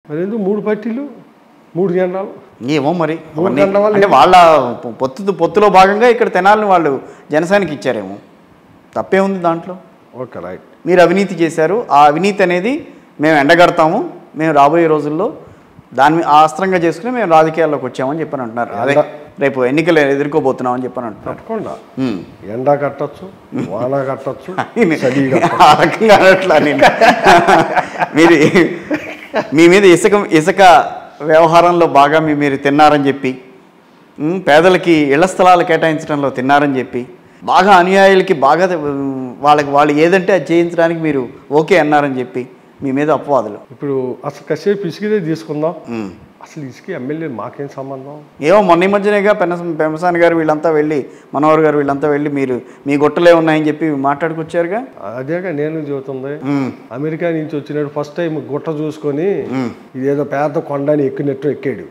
మరి ఎందుకు మూడు పార్టీలు మూడు జెండాలు ఏమో మరి మూడు అవన్నీ- గంటల వల్ల అంటే వాళ్ళ పొత్తు పొత్తులో భాగంగా ఇక్కడ తెనాలని వాళ్ళు జనసేనకి ఇచ్చారేమో తప్పే ఉంది దాంట్లో ఓకే రైట్ మీరు అవినీతి చేశారు ఆ అవినీతి అనేది మేము ఎండగడతాము మేము రాబోయే రోజుల్లో దాని మీద- ఆ అస్త్రంగా చేసుకుని మేము రాజకీయాల్లోకి వచ్చామని చెప్పని అంటున్నారు అదే రేపు ఎన్నికలు ఎదుర్కోబోతున్నామని చెప్పని అంటున్నారు తప్పకుండా ఉమ్. ఎండ కట్టచ్చు వాన కట్టచ్చు చలి కట్టచ్చు ఆ రకంగా అనట్లా నేను మీరు మీ మీద ఇసుక ఇసుక వ్యవహారంలో బాగా మీ మీరు తిన్నారని చెప్పి ఉమ్, పేదలకి ఇళ్ల స్థలాలు కేటాయించడంలో తిన్నారని చెప్పి బాగా అనుయాయులకి బాగా ఉమ్, వాళ్ళకి వాళ్ళు ఏదంటే అది చేయించడానికి మీరు ఓకే అన్నారని చెప్పి మీ మీద అపవాదులు ఇప్పుడు అసలు కాసేపు ఇసుకదే తీసుకుందాం ఉమ్. అసలు ఇసుక ఎమ్మెల్యే మాకేం సంబంధం ఏమో మొన్న ఈ మధ్యనేగా పెన పెమసాని గారు వీళ్ళంతా వెళ్ళి మనోహర్ గారు వీళ్ళంతా వెళ్ళి మీరు మీ గుట్టలే ఉన్నాయని చెప్పి మాట్లాడుకొచ్చారుగా అదేగా నేను చెబుతుంది ఉమ్. అమెరికా నుంచి వచ్చినాడు ఫస్ట్ టైం గుట్ట చూసుకొని ఇదేదో పెద్ద కొండని ఎక్కినట్టు ఎక్కాడు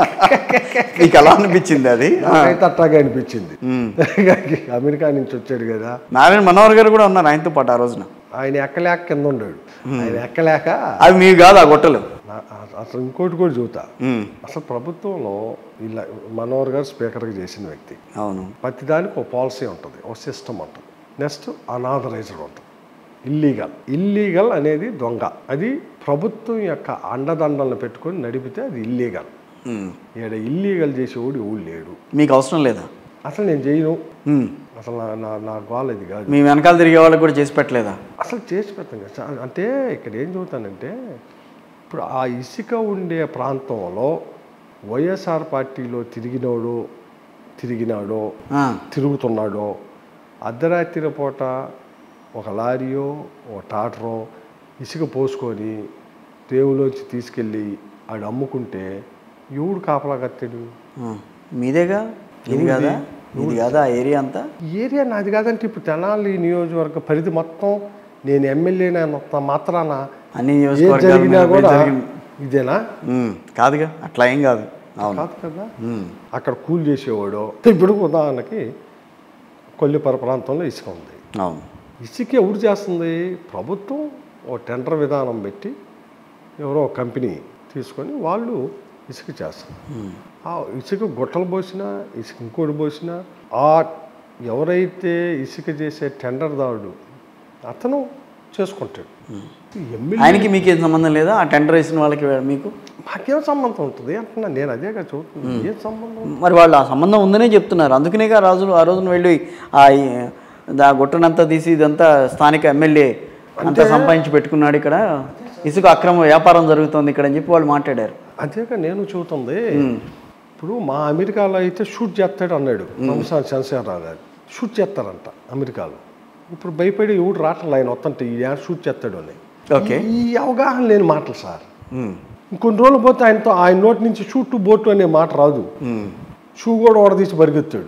మీకు ఎలా అనిపించింది అది నాకైతే అట్టాగే అనిపించింది ఉమ్. అమెరికా నుంచి వచ్చాడు కదా నారాయణ మనోహర్ గారు కూడా ఉన్నారు ఆయనతో పాటు ఆ రోజున ఆయన ఎక్కలేక కింద ఉన్నాడు ఆయన ఎక్కలేక అవి మీరు కాదు ఆ గుట్టలు నా- అసలు ఇంకోటి కూడా చూతా ఉమ్. అసలు ప్రభుత్వంలో ఇలా మనోహర్ గారు స్పీకర్గా చేసిన వ్యక్తి అవును ప్రతిదానికి ఒక పాలసీ ఉంటుంది ఒక సిస్టమ్ ఉంటుంది నెక్స్ట్ అనాథరైజ్డ్ ఉంటుంది ఇల్లీగల్ ఇల్లీగల్ అనేది దొంగ అది ప్రభుత్వం యొక్క అండదండలను పెట్టుకొని నడిపితే అది ఇల్లీగల్ ఉమ్. ఈడ ఇల్లీగల్ చేసేవాడు ఎవడు లేడు మీకు అవసరం లేదా అసలు నేను చేయను ఉమ్. అసలు నా నా నా గోల్ ఇది కాదు మీ వెనకాల తిరిగే వాళ్ళకి కూడా చేసి పెట్టలేదా అసలు చేసి పెడతాం కదా చా- అంటే ఇక్కడ ఏం చదువుతానంటే ఇప్పుడు ఆ ఇసుక ఉండే ప్రాంతంలో వైఎస్ఆర్ పార్టీలో తిరిగినోడు తిరిగినాడో ఆ. తిరుగుతున్నాడో అర్ధరాత్రి పూట ఒక లారీయో ఒక టాటరో ఇసుక పోసుకొని రేవులోంచి తీసుకెళ్ళి ఆడు అమ్ముకుంటే ఎవడు కాపలా కత్తాడు ఆ. మీదేగా ఇది కాదా ఇది కాదా ఆ ఏరియా అంతా ఈ ఏరియా నాది కాదంటే ఇప్పుడు తెనాలి నియోజకవర్గ పరిధి మొత్తం నేను ఎమ్మెల్యేనా మాత్రాన అన్ని ఏ నియోజకవర్గాల జరిగినా మీద కూడా జరిగిన- ఇదేనా ఉమ్. కాదుగా అట్లా ఏం కాదు అవును కాదు కదా ఉమ్. అక్కడ కూల్ చేసేవాడు ఇప్పుడు ఉదాహరణకి కొల్లిపర ప్రాంతంలో ఇసుక ఉంది అవును ఇసుక ఎవరు చేస్తుంది ప్రభుత్వం ఓ టెండర్ విధానం పెట్టి ఎవరో ఒక కంపెనీ తీసుకొని వాళ్ళు ఇసుక చేస్తారు ఆ ఇసుక గుట్టలు పోసినా ఇసుక ఇంకోటి పోసినా ఆ ఎవరైతే ఇసుక చేసే టెండర్దారుడు అతను చేసుకుంటాడు ఎమ్మెల్యే ఆయనకి మీకేం సంబంధం లేదా ఆ టెండర్ వేసిన వాళ్ళకి మీకు మాకేం సంబంధం ఉంటుంది అంటున్నా నేను అదేగా చదువుతున్నా ఏం సంబంధం మరి వాళ్ళు ఆ సంబంధం ఉందనే చెప్తున్నారు అందుకనేగా రాజులు ఆ రోజున వెళ్ళి ఆ ఈ- ఆ గుట్టనంతా తీసి ఇదంతా స్థానిక ఎమ్మెల్యే అంతా సంపాదించి పెట్టుకున్నాడు ఇక్కడ ఇసుక అక్రమ వ్యాపారం జరుగుతోంది ఇక్కడ అని చెప్పి వాళ్ళు మాట్లాడారు అంతేగా నేను చూస్తుంది ఇప్పుడు మా అమెరికాలో అయితే షూట్ చేస్తాడు అన్నాడు నమస్కారం చంద్రశేఖరరావు గారు షూట్ చేస్తారంట అమెరికాలో ఇప్పుడు భయపడి ఎవడు రావట్లేదు ఆయన వస్తుంటే ఈ యాడ్ షూట్ చేస్తాడు అని ఓకే ఈ అవగాహన లేని మాటలు సార్ ఇంకొన్ని రోజులు పోతే ఆయనతో ఆయన నోటి నుంచి షూట్ బోటు అనే మాట రాదు షూ కూడా ఓడదీసి పరిగెత్తాడు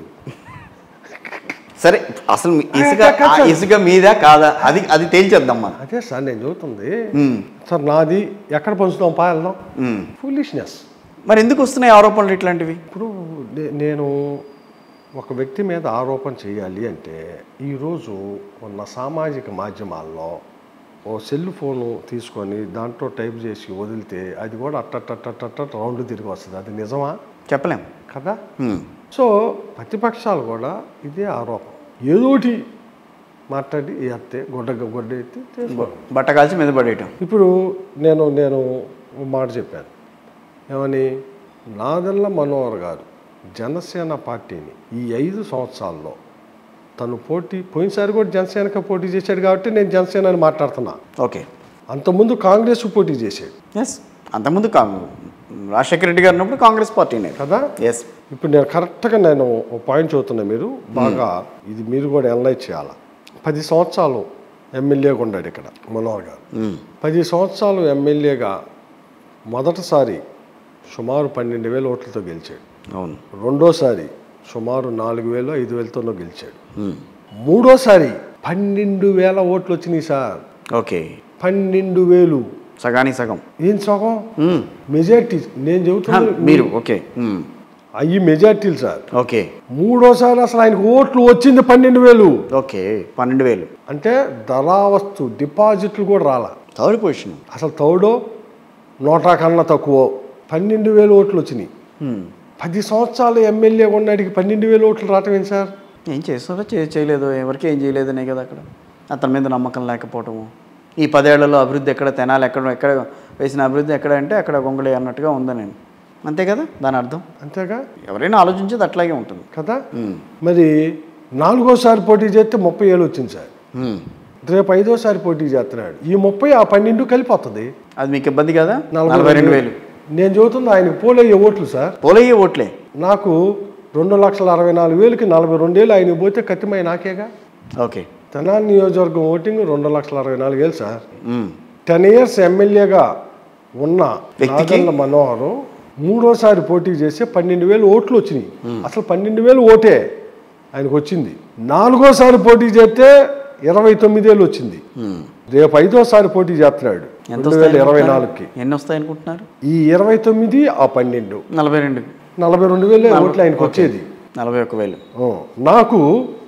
సరే అసలు మీ ఇసుక ఆ ఇసుక మీదా కాదా అది అది తేల్చేద్దాం మనం అదే సార్ నేను చదువుతుంది ఉమ్. సార్ నాది ఎక్కడ పంచుతాం పాయల్దాం ఉమ్. ఫులిష్నెస్ మరి ఎందుకు వస్తున్నాయి ఆరోపణలు ఇట్లాంటివి ఇప్పుడు నే- నేను ఒక వ్యక్తి మీద ఆరోపణ చేయాలి అంటే ఈరోజు ఉన్న సామాజిక మాధ్యమాల్లో ఓ సెల్ ఫోను తీసుకొని దాంట్లో టైప్ చేసి వదిలితే అది కూడా అట్టట్టట్టట్ట రౌండ్ తిరిగి వస్తుంది అది నిజమా చెప్పలేం కదా ఉమ్. సో ప్రతిపక్షాలు కూడా ఇదే ఆరోపణ ఏదోటి మాట్లాడి ఎత్తే గుడ్డ గుడ్డ ఎత్తి చేసుకోవాలి బట్ట కాల్చి మీద పడేయటం ఇప్పుడు నేను నేను ఒక మాట చెప్పాను ఏమని నాదెల్ల మనోహర్ గారు జనసేన పార్టీని ఈ ఐదు సంవత్సరాల్లో తను పోటీ పోయినసారి కూడా జనసేనకే పోటీ చేశాడు కాబట్టి నేను జనసేన అని మాట్లాడుతున్నా ఓకే అంతకుముందు కాంగ్రెస్ పోటీ చేశాడు ఎస్ అంతకుముందు కా రాజశేఖర రెడ్డి గారు ఉన్నప్పుడు కాంగ్రెస్ పార్టీనే కదా ఎస్ ఇప్పుడు నేను కరెక్ట్గా నేను ఒక పాయింట్ చదువుతున్నా మీరు బాగా ఇది మీరు కూడా అనలైజ్ చేయాలి పది సంవత్సరాలు ఎమ్మెల్యేగా ఉన్నాడు ఇక్కడ మనోహర్ గారు పది సంవత్సరాలు ఎమ్మెల్యేగా మొదటిసారి సుమారు పన్నెండు వేల ఓట్లతో గెలిచాడు అవును రెండోసారి సుమారు నాలుగు వేలు ఐదు వేలతోనో గెలిచాడు ఉమ్. మూడోసారి పన్నెండు వేల ఓట్లు వచ్చినాయి సార్ ఓకే పన్నెండు వేలు సగానికి సగం ఏం సగం ఉమ్. మెజార్టీ నేను హా, చెబుతున్నా మీరు ఓకే ఉమ్. అయ్యి మెజార్టీలు సార్ ఓకే మూడోసారి అసలు ఆయనకు ఓట్లు వచ్చింది పన్నెండు వేలు ఓకే పన్నెండు వేలు అంటే ధరావస్తు డిపాజిట్లు కూడా రాలా థర్డ్ పొజిషన్ అసలు థర్డో నోటా కన్నా తక్కువ పన్నెండు వేలు ఓట్లు వచ్చినాయి ఉమ్. పది సంవత్సరాలు ఎమ్మెల్యే ఉన్నాడికి పన్నెండు వేలు ఓట్లు రావటం ఏంటి సార్ ఏం చేస్తారో చే చేయలేదు ఎవరికి ఏం చేయలేదనే కదా అక్కడ అతని మీద నమ్మకం లేకపోవటము ఈ పదేళ్లలో అభివృద్ధి ఎక్కడ తెనాలి ఎక్కడ ఎక్కడ వేసిన అభివృద్ధి ఎక్కడ అంటే అక్కడ గొంగళి అన్నట్టుగా ఉందా నేను అంతే కదా దాని అర్థం అంతేగా ఎవరైనా ఆలోచించేది అట్లాగే ఉంటుంది కదా ఉమ్. మరి నాలుగోసారి పోటీ చేస్తే ముప్పై ఏళ్ళు వచ్చింది సార్ ఉమ్. రేపు ఐదోసారి పోటీ చేస్తున్నాడు ఈ ముప్పై ఆ పన్నెండు కలిపోతుంది అది మీకు ఇబ్బంది కదా నలభై రెండు వేలు నేను చెబుతుంది ఆయనకు పోలయ్యే ఓట్లు సార్ పోలయ్యే ఓట్లే నాకు రెండు లక్షల అరవై నాలుగు వేలకి నలభై రెండేళ్ళు ఆయన పోతే కత్తిమై నాకేగా ఓకే తెనాలి నియోజకవర్గం ఓటింగ్ రెండు లక్షల అరవై నాలుగు వేలు సార్ ఉమ్. టెన్ ఇయర్స్ ఎమ్మెల్యేగా ఉన్న వ్యక్తికి? నాదెండ్ల మనోహరం మూడోసారి పోటీ చేస్తే పన్నెండు వేలు ఓట్లు వచ్చినాయి అసలు పన్నెండు వేలు ఓటే ఆయనకు వచ్చింది నాలుగోసారి పోటీ చేస్తే ఇరవై తొమ్మిదేళ్ళు వచ్చింది ఉమ్. రేపు ఐదోసారి పోటీ చేస్తున్నాడు ఎంత రెండు వేల ఇరవై నాలుగుకి ఎన్ని వస్తాయి అనుకుంటున్నారు ఈ ఇరవై తొమ్మిది ఆ పన్నెండు నలభై రెండు నలభై రెండు వేలు ఓట్లు ఆయనకు వచ్చేది నలభై ఒక్క వేలు ఆ, నాకు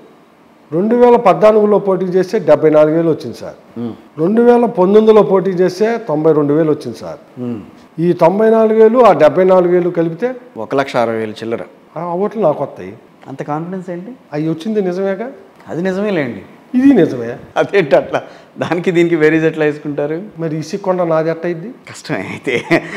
రెండు వేల పద్నాలుగులో పోటీ చేస్తే డెబ్బై నాలుగు వేలు వచ్చింది సార్ ఉమ్. రెండు వేల పంతొమ్మిదిలో పోటీ చేస్తే తొంభై రెండు వేలు వచ్చింది సార్ ఉమ్. ఈ తొంభై నాలుగు వేలు ఆ డెబ్బై నాలుగు వేలు కలిపితే ఒక లక్ష అరవై వేలు చిల్లర ఆ ఓట్లు నాకు వస్తాయి అంత కాన్ఫిడెన్స్ ఏంటి అవి వచ్చింది నిజమేగా అది నిజమేలేండి ఇది నిజమే అదేంటి అట్లా దానికి దీనికి వేరేజ్ ఎట్లా వేసుకుంటారు మరి ఇసిక్కొండ నాది ఎట్ట అయింది కష్టమే అయితే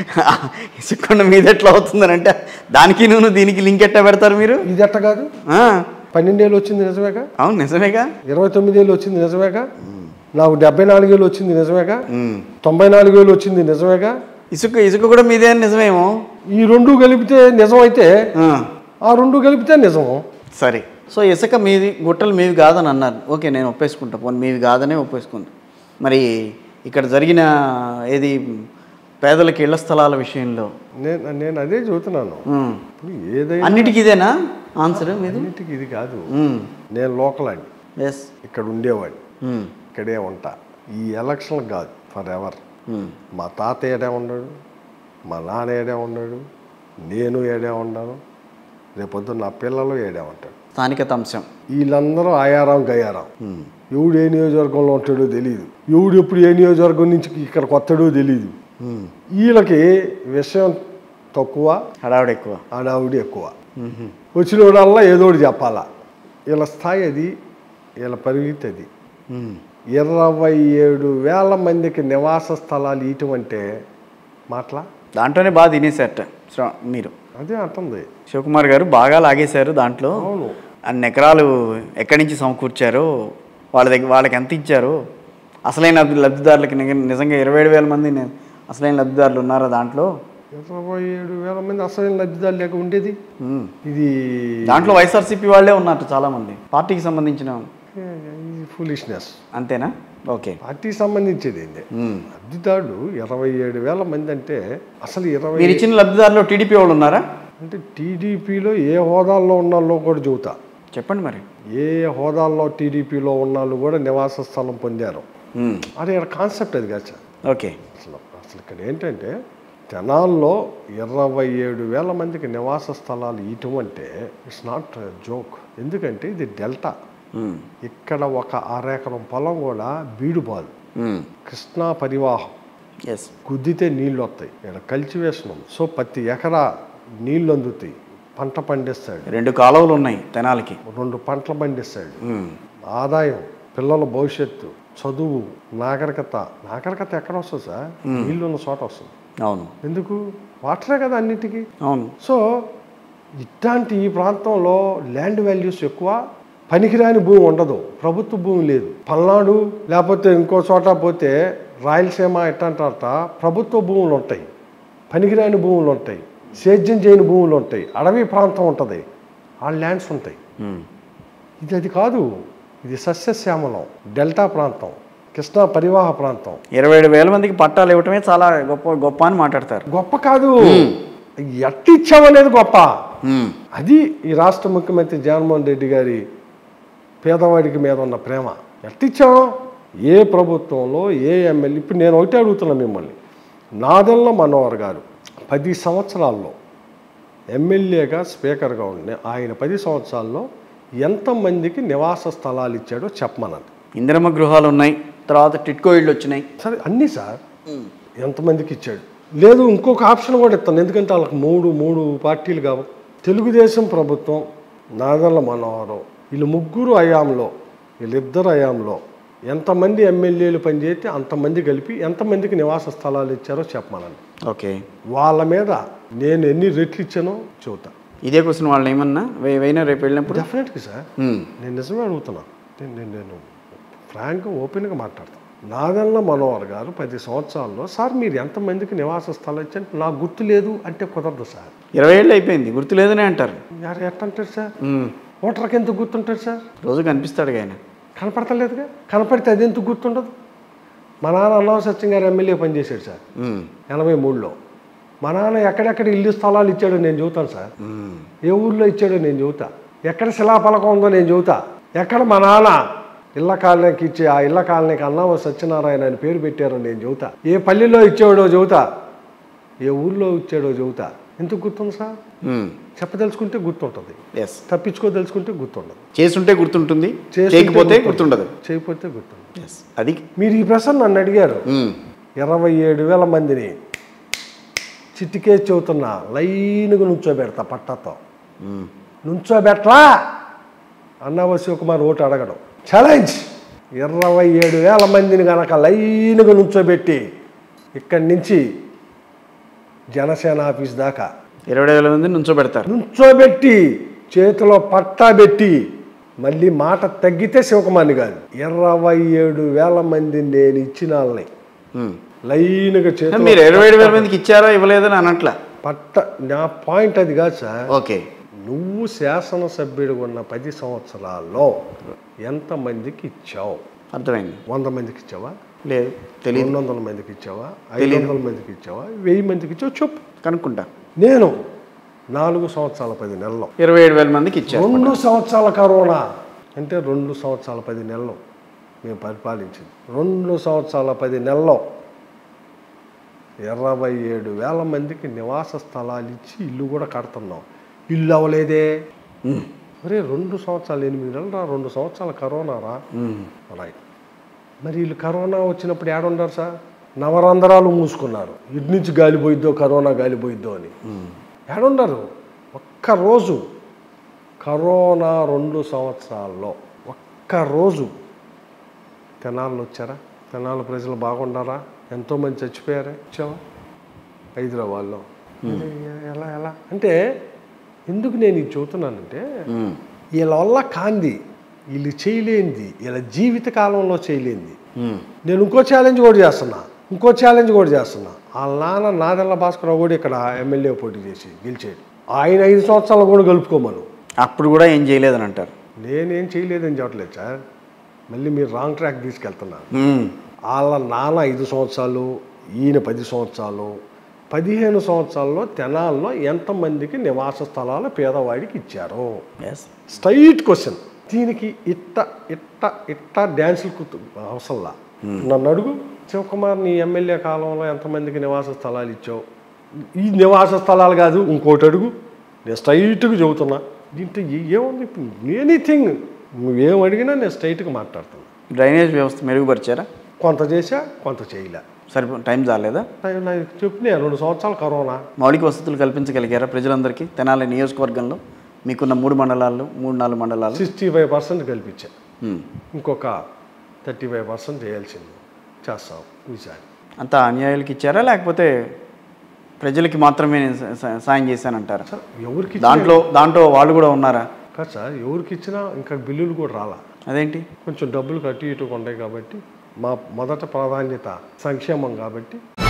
ఇసుకుండా మీద ఎట్లా అవుతుందని అంటే దానికి నువ్వు దీనికి లింక్ ఎట్లా పెడతారు మీరు ఇది ఎట్ట కాదు ఆ, పన్నెండేళ్ళు వచ్చింది నిజమేగా అవును నిజమేగా ఇరవై తొమ్మిదేళ్ళు వచ్చింది నిజమేగా నాకు డెబ్బై నాలుగేళ్ళు వచ్చింది నిజమేగా ఉమ్. తొంభై నాలుగు వేలు వచ్చింది నిజమేగా ఇసుక ఇసుక కూడా మీదే అని నిజమేమో ఈ రెండు కలిపితే నిజం అయితే ఆ, ఆ రెండు కలిపితే నిజం సరే సో ఇసుక మీది గుట్టలు మీవి కాదని అన్నారు ఓకే నేను ఒప్పేసుకుంటా పోనీ మీవి కాదనే ఒప్పేసుకుంటా మరి ఇక్కడ జరిగిన ఏది పేదలకి ఇళ్ల స్థలాల విషయంలో నేను నేను అదే చెబుతున్నాను ఉమ్. ఇప్పుడు ఏదైనా అన్నిటికీ ఇదేనా ఆన్సర్ మీది అన్నిటికీ ఇది కాదు ఉమ్. నేను లోకల్ అండి ఎస్ ఇక్కడ ఉండేవాడిని ఉమ్. ఇక్కడే ఉంటా ఈ ఎలక్షన్ కాదు ఫర్ ఎవర్ ఉమ్. మా తాత ఏడే ఉన్నాడు మా నాన్న ఏడే ఉన్నాడు నేను ఏడే ఉన్నాను రేపొద్దు నా పిల్లలు ఏడే ఉంటాడు స్థానికత అంశం వీళ్ళందరూ ఆయారం గయారం ఉమ్. ఎవడు ఏ నియోజకవర్గంలో ఉంటాడో తెలియదు ఎవడు ఎప్పుడు ఏ నియోజకవర్గం నుంచి ఇక్కడికి వస్తాడో తెలియదు ఉమ్. వీళ్ళకి విషయం తక్కువ హడావుడు ఎక్కువ ఆడావిడి ఎక్కువ వచ్చినోడల్లా ఏదో ఒకటి చెప్పాలా వీళ్ళ స్థాయి అది వీళ్ళ పరిమితి అది ఉమ్. ఇరవై ఏడు వేల మందికి నివాస స్థలాలు ఇటువంటి మాటలా దాంట్లోనే బాగా తినేసేట శ్ర- మీరు అదే అంటుంది శివకుమార్ గారు బాగా లాగేశారు దాంట్లో అవును అన్ని ఎకరాలు ఎక్కడి నుంచి సమకూర్చారో వాళ్ళ దగ్గర వాళ్ళకి ఎంత ఇచ్చారో అసలైన లబ్ధి- లబ్ధిదారులకి నిజంగా- నిజంగా ఇరవై ఏడు వేల మంది నే- అసలైన లబ్ధిదారులు ఉన్నారా దాంట్లో ఇరవై ఏడు వేల మంది అసలు లబ్ధిదారు లేక ఉండేది ఉమ్. ఇది దాంట్లో వైఎస్ఆర్సీపీ వాళ్ళే ఉన్నారు చాలామంది పార్టీకి సంబంధించిన ఫులిష్నెస్ అంతేనా ఓకే పార్టీకి సంబంధించేది ఏంటి ఉమ్. లబ్ధిదారులు ఇరవై ఏడు వేల మంది అంటే అసలు ఇరవై మీరు ఇచ్చిన లబ్ధిదారులు టీడీపీ వాళ్ళు ఉన్నారా అంటే టీడీపీలో ఏ హోదాల్లో ఉన్నాలో కూడా చెబుతా చెప్పండి మరి ఏ హోదాల్లో టీడీపీలో ఉన్నాళ్ళు కూడా నివాస స్థలం పొందారు ఉమ్. అదే ఇక్కడ కాన్సెప్ట్ అది కాదు సార్ ఓకే అసలు అసలు ఇక్కడ ఏంటంటే తెనాల్లో ఇరవై ఏడు వేల మందికి నివాస స్థలాలు ఇవ్వటం అంటే ఇట్స్ నాట్ జోక్ ఎందుకంటే ఇది డెల్టా ఉమ్. ఇక్కడ ఒక అరెకరం పొలం కూడా బీడుబాదు ఉమ్. కృష్ణా పరివాహం ఎస్ గుద్దితే నీళ్ళు వస్తాయి ఇక్కడ కల్చివేషన్ ఉంది. సో ప్రతి ఎకరా నీళ్ళు అందుతాయి పంట పండిస్తాడు రెండు కాలువలు ఉన్నాయి తెనాలికి రెండు పంటలు పండిస్తాడు ఉమ్. ఆదాయం పిల్లల భవిష్యత్తు చదువు నాగరికత నాగరికత ఎక్కడ వస్తుంది సార్ నీళ్ళు ఉన్న చోట వస్తుంది అవును ఎందుకు వాటరే కదా అన్నిటికీ అవును సో ఇట్లాంటి ఈ ప్రాంతంలో ల్యాండ్ వాల్యూస్ ఎక్కువ పనికిరాని భూమి ఉండదు ప్రభుత్వ భూమి లేదు పల్నాడు లేకపోతే ఇంకో చోట పోతే రాయలసీమ ఎట్టంటారట ప్రభుత్వ భూములు ఉంటాయి పనికిరాని భూములు ఉంటాయి సేద్యం చేయని భూములు ఉంటాయి అడవి ప్రాంతం ఉంటుంది ఆ ల్యాండ్స్ ఉంటాయి ఉమ్. ఇది అది కాదు ఇది సస్యశ్యామలం డెల్టా ప్రాంతం కృష్ణా పరివాహ ప్రాంతం ఇరవై ఏడు వేల మందికి పట్టాలు ఇవ్వటమే చాలా గొప్ప గొప్ప అని మాట్లాడతారు గొప్ప కాదు ఎట్టిచ్చామనేది గొప్ప ఉమ్. అది ఈ రాష్ట్ర ముఖ్యమంత్రి జగన్మోహన్ రెడ్డి గారి పేదవాడికి మీద ఉన్న ప్రేమ ఎట్టిచ్చాం ఏ ప్రభుత్వంలో ఏ ఎమ్మెల్యే ఇప్పుడు నేను ఒకటే అడుగుతున్నా మిమ్మల్ని నాదెల్ల మనోహర్ గారు పది సంవత్సరాల్లో ఎమ్మెల్యేగా స్పీకర్గా ఉండి ఆయన పది సంవత్సరాల్లో ఎంతమందికి నివాస స్థలాలు ఇచ్చాడో చెప్పమనండి ఇందిరమ్మ గృహాలు ఉన్నాయి తర్వాత టిట్కో ఇళ్ళు వచ్చినాయి సరే అన్నీ సార్ ఎంతమందికి ఇచ్చాడు లేదు ఇంకొక ఆప్షన్ కూడా ఇస్తాను ఎందుకంటే వాళ్ళకి మూడు మూడు పార్టీలు కావు తెలుగుదేశం ప్రభుత్వం నాదల్ల మనోహరం వీళ్ళు ముగ్గురు అయాంలో వీళ్ళిద్దరు అయాంలో ఎంతమంది ఎమ్మెల్యేలు పనిచేస్తే అంతమంది కలిపి ఎంతమందికి నివాస స్థలాలు ఇచ్చారో చెప్పమనండి ఓకే వాళ్ళ మీద నేను ఎన్ని రెట్లు ఇచ్చానో చెబుతా ఇదే క్వశ్చన్ వాళ్ళు ఏమన్నా వే- వేయినా రేపు వెళ్ళినప్పుడు డెఫినెట్గా సార్ ఉమ్, నేను నిజమే అడుగుతున్నా నేను నేను నేను ఫ్రాంక్గా ఓపెన్గా మాట్లాడతాను నాదల్ల మనోహర్ గారు పది సంవత్సరాల్లో సార్ మీరు ఎంతమందికి నివాస స్థలం ఇచ్చారు నాకు గుర్తు లేదు అంటే కుదరదు సార్ ఇరవై ఏళ్ళు అయిపోయింది గుర్తు లేదనే అంటారు యారు ఎట్టంటారు సార్ ఉమ్, ఓటర్కి ఎంత గుర్తుంటారు సార్ రోజు కనిపిస్తాడు ఆయన కనపడతలేదుగా కనపడితే అది ఎందుకు గుర్తుండదు మా నాన్న అన్నవ సత్యం గారు ఎమ్మెల్యే పనిచేశాడు సార్ ఉమ్, ఎనభై మూడులో మా నాన్న ఎక్కడెక్కడ ఇల్లు స్థలాలు ఇచ్చాడో నేను చెబుతాను సార్ ఉమ్, ఏ ఊర్లో ఇచ్చాడో నేను చెబుతా ఎక్కడ శిలాఫలకం ఉందో నేను చెబుతా ఎక్కడ మా నాన్న ఇళ్ళ కాలనీకి ఇచ్చే ఆ ఇళ్ళ కాలనీకి అన్నవ సత్యనారాయణ అని పేరు పెట్టారో నేను చెబుతా ఏ పల్లెలో ఇచ్చాడో చెబుతా ఏ ఊర్లో ఇచ్చాడో చెబుతా ఎందుకు గుర్తుంది సార్ ఉమ్, చెప్పదలుచుకుంటే గుర్తుంటుంది ఎస్ తప్పించుకోదలుచుకుంటే గుర్తుండదు చేసుంటే గుర్తుంటుంది చేస్తుంటే చేయకపోతే గుర్తుంటుంది. గుర్తుండదు చేయకపోతే గుర్తుండదు ఎస్ అది మీరు ఈ ప్రశ్న నన్ను అడిగారు ఉమ్, ఇరవై ఏడు వేల మందిని చిట్టికే చెబుతున్నా లైన్గా నుంచోబెడతా పట్టతో ఉమ్, నుంచోబెట్లా అన్నవ శివకుమార్ ఓటు అడగడం ఛాలెంజ్ ఇరవై ఏడు వేల మందిని కనుక లైన్గా నుంచోబెట్టి ఇక్కడి నుంచి జనసేన ఆఫీస్ దాకా ఇరవై వేల మంది నుంచో పెడతారు నుంచోబెట్టి చేతిలో పట్టా పెట్టి మళ్ళీ మాట తగ్గితే శివకుమార్ని కాదు ఇరవై ఏడు వేల మంది నేను ఇచ్చిన వాళ్ళని ఉమ్. లైన్గా చేతిలో మీరు ఇరవై ఏడు వేల మందికి ఇచ్చారా ఇవ్వలేదని అనట్లా పట్ట నా పాయింట్ అది కాదు సార్ ఓకే నువ్వు శాసనసభ్యుడిగా ఉన్న పది సంవత్సరాల్లో ఎంతమందికి ఇచ్చావు అర్థమైంది వంద మందికి ఇచ్చావా లేదు తెలియదు రెండు వందల మందికి ఇచ్చావా ఐదు వందల మందికి ఇచ్చావా వెయ్యి మందికి ఇచ్చావు చెప్పు కనుక్కుంటా నేను నాలుగు సంవత్సరాల పది నెలలు ఇరవై ఏడు వేల మందికి ఇచ్చారు రెండు సంవత్సరాల కరోనా అంటే రెండు సంవత్సరాల పది నెలలు మేము పరిపాలించింది రెండు సంవత్సరాల పది నెలల్లో ఇరవై ఏడు వేల మందికి నివాస స్థలాలు ఇచ్చి ఇల్లు కూడా కడుతున్నాం ఇల్లు అవ్వలేదే ఉమ్, ఒరే రెండు సంవత్సరాలు ఎనిమిది నెలలు రా రెండు సంవత్సరాల కరోనా రా ఉమ్, రైట్ మరి వీళ్ళు కరోనా వచ్చినప్పుడు ఏడుండారు సార్ నవరంధ్రాలు మూసుకున్నారు ఇటు నుంచి గాలిపోయిద్దో కరోనా గాలిపోయిద్దో అని ఉమ్. ఏడుండరు ఒక్కరోజు కరోనా రెండు సంవత్సరాల్లో ఒక్కరోజు తెనాళ్ళు వచ్చారా తెనాలి ప్రజలు బాగుండారా ఎంతోమంది చచ్చిపోయారా ఇచ్చావా హైదరాబాద్లో ఇది ఎలా ఎలా అంటే ఎందుకు నేను ఇది చెబుతున్నానంటే ఉమ్, వీళ్ళ వల్ల కాంది వీళ్ళు చేయలేనిది వీళ్ళ జీవిత కాలంలో చేయలేనిది ఉమ్, నేను ఇంకో ఛాలెంజ్ కూడా చేస్తున్నా ఇంకో ఛాలెంజ్ కూడా చేస్తున్నా వాళ్ళ నాన్న నాదెల్ల భాస్కర్ కూడా ఇక్కడ ఎమ్మెల్యే పోటీ చేసి గెలిచాడు ఆయన ఐదు సంవత్సరాలు కూడా కలుపుకోమను అప్పుడు కూడా ఏం చేయలేదని అంటారు నేనేం చేయలేదని చెప్పట్లేదు సార్ మళ్ళీ మీరు రాంగ్ ట్రాక్ తీసుకెళ్తున్నారు ఉమ్, వాళ్ళ నాన్న ఐదు సంవత్సరాలు ఈయన పది సంవత్సరాలు పదిహేను సంవత్సరాల్లో తెనాల్లో ఎంతమందికి నివాస స్థలాలు పేదవాడికి ఇచ్చారు ఎస్ స్ట్రైట్ క్వశ్చన్ దీనికి ఇట్ట ఇట్ట ఇట్ట డ్యాన్సులు కుతు అవసరంలా నన్ను అడుగు శివకుమార్ నీ ఎమ్మెల్యే కాలంలో ఎంతమందికి నివాస స్థలాలు ఇచ్చావు ఈ నివాస స్థలాలు కాదు ఇంకోటి అడుగు నేను స్ట్రైట్గా చెబుతున్నా దీంట్లో ఏ- ఏముంది ఎనీథింగ్ నువ్వేం అడిగినా నేను స్ట్రైట్గా మాట్లాడుతున్నా డ్రైనేజ్ వ్యవస్థ మెరుగుపరిచారా కొంత చేసా కొంత చేయలే సరిపో టైం చాలేదా నాకు చెప్పినా రెండు సంవత్సరాలు కరోనా మౌలిక వసతులు కల్పించగలిగారా ప్రజలందరికీ తెనాలి నియోజకవర్గంలో మీకున్న మూడు మండలాలు మూడు నాలుగు మండలాలు సిక్స్టీ ఫైవ్ పర్సెంట్ కల్పించా ఉమ్. ఇంకొక థర్టీ ఫైవ్ పర్సెంట్ చేయాల్సింది చేస్తాం ఈసారి అంతా అన్యాయాలకు ఇచ్చారా లేకపోతే ప్రజలకి మాత్రమే నేను సా- సా- సాయం చేశానంటారా సార్ ఎవరికి ఇచ్చినా- దాంట్లో దాంట్లో వాళ్ళు కూడా ఉన్నారా కాదు సార్ ఎవరికి ఇచ్చినా ఇంకా బిల్లులు కూడా రాలా అదేంటి కొంచెం డబ్బులు కట్టి ఇటు ఉంటాయి కాబట్టి మా మొదట ప్రాధాన్యత సంక్షేమం కాబట్టి